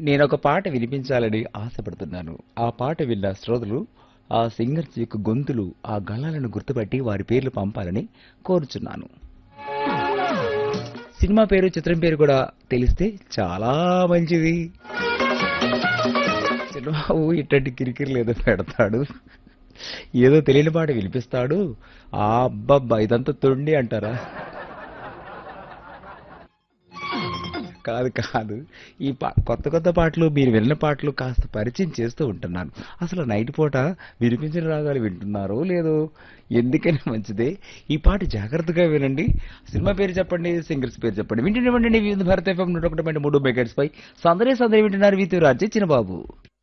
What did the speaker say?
నేను ఒక పాట వినిపించాలని ఆశపడుతున్నాను ఆ పాట విన్న శ్రోతలు ఆ సింగర్స్ యొక్క గొంతులు ఆ గళాలను గుర్తుపట్టి వారి పేర్లు పంపాలని కోరుచున్నాను సినిమా పేరు చిత్రం పేరు కూడా తెలిస్తే చాలా మంచిది సినిమావు ఇట్టంటి కిరికిరిలు ఏదో పెడతాడు ఏదో తెలియని పాట వినిపిస్తాడు ఆ అబ్బబ్బా ఇదంతా తొండి అంటారా కాదు కాదు ఈ పా కొత్త కొత్త పాటలు మీరు విన్న పాటలు కాస్త పరిచయం చేస్తూ ఉంటున్నాను అసలు నైట్ పూట వినిపించిన రాగాలు వింటున్నారో లేదో ఎందుకని మంచిదే ఈ పాట జాగ్రత్తగా వినండి సినిమా పేరు చెప్పండి సింగర్స్ పేరు చెప్పండి వింటున్నామండి వివిధ భారత ఎఫ్ఎం నూట ఒకటి పాయింట్ మూడు మెగాట్స్ పై సందరే సందరి వింటున్నారు వీతి రాజే చిన్నబాబు